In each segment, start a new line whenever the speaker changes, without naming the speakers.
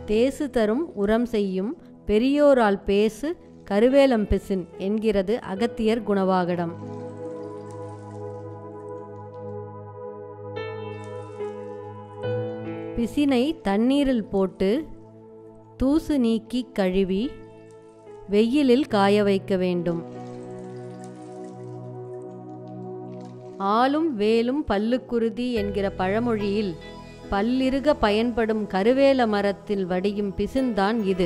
தேசு தரும் உரம் செய்யும் பெரியோரால் பேசு கருவேலம் பிசின் என்கிறது அகத்தியர் குணவாகடம் பிசினை தண்ணீரில் போட்டு தூசு நீக்கி கழுவி வெயிலில் காய வைக்க வேண்டும் ஆளும் வேலும் பல்லுக்குருதி என்கிற பழமொழியில் பல்லிருக பயன்படும் கருவேல மரத்தில் வடியும் பிசின்தான் இது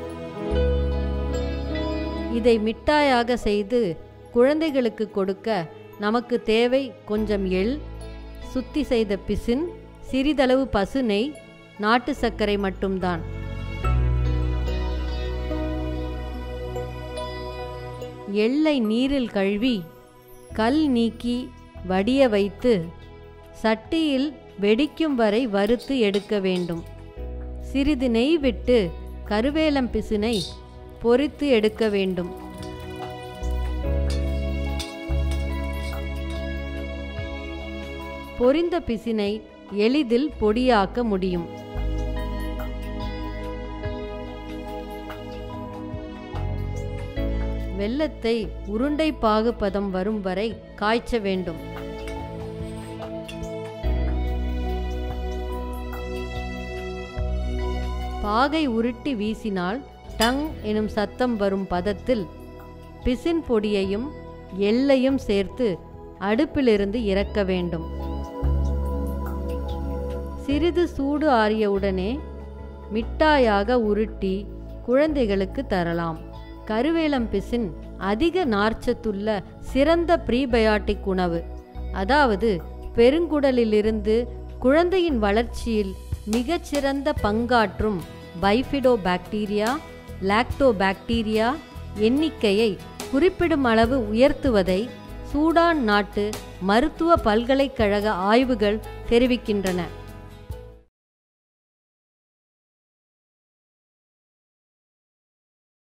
இதை மிட்டாயாக செய்து குழந்தைகளுக்கு கொடுக்க நமக்கு தேவை கொஞ்சம் எள் சுத்தி செய்த பிசின் சிறிதளவு பசு நெய் நாட்டு சர்க்கரை மட்டும்தான் எள்ளை நீரில் கழுவி கல் நீக்கி வடிய வைத்து சட்டியில் வெடிக்கும் வரை வறுத்து எடுக்க வேண்டும் சிறிது நெய் விட்டு கருவேலம் பிசினை பொரித்து எடுக்க வேண்டும் பொரிந்த பிசினை எளிதில் பொடியாக்க முடியும் வெல்லத்தை உருண்டை பாகுபதம் வரும் வரை காய்ச்ச வேண்டும் பாகை உருட்டி வீசினால் டங் எனும் சத்தம் வரும் பதத்தில் பிசின் பொடியையும் எள்ளையும் சேர்த்து அடுப்பிலிருந்து இறக்க வேண்டும் சிறிது சூடு ஆறியவுடனே மிட்டாயாக உருட்டி குழந்தைகளுக்கு தரலாம் கருவேலம் பிசின் அதிக நார்ச்சத்துள்ள சிறந்த ப்ரீபயாட்டிக் உணவு அதாவது பெருங்குடலிலிருந்து குழந்தையின் வளர்ச்சியில் மிகச்சிறந்த பங்காற்றும் பைஃபிடோ பாக்டீரியா லாக்டோ பாக்டீரியா எண்ணிக்கையை குறிப்பிடும் அளவு உயர்த்துவதை சூடான் நாட்டு மருத்துவ பல்கலைக்கழக ஆய்வுகள் தெரிவிக்கின்றன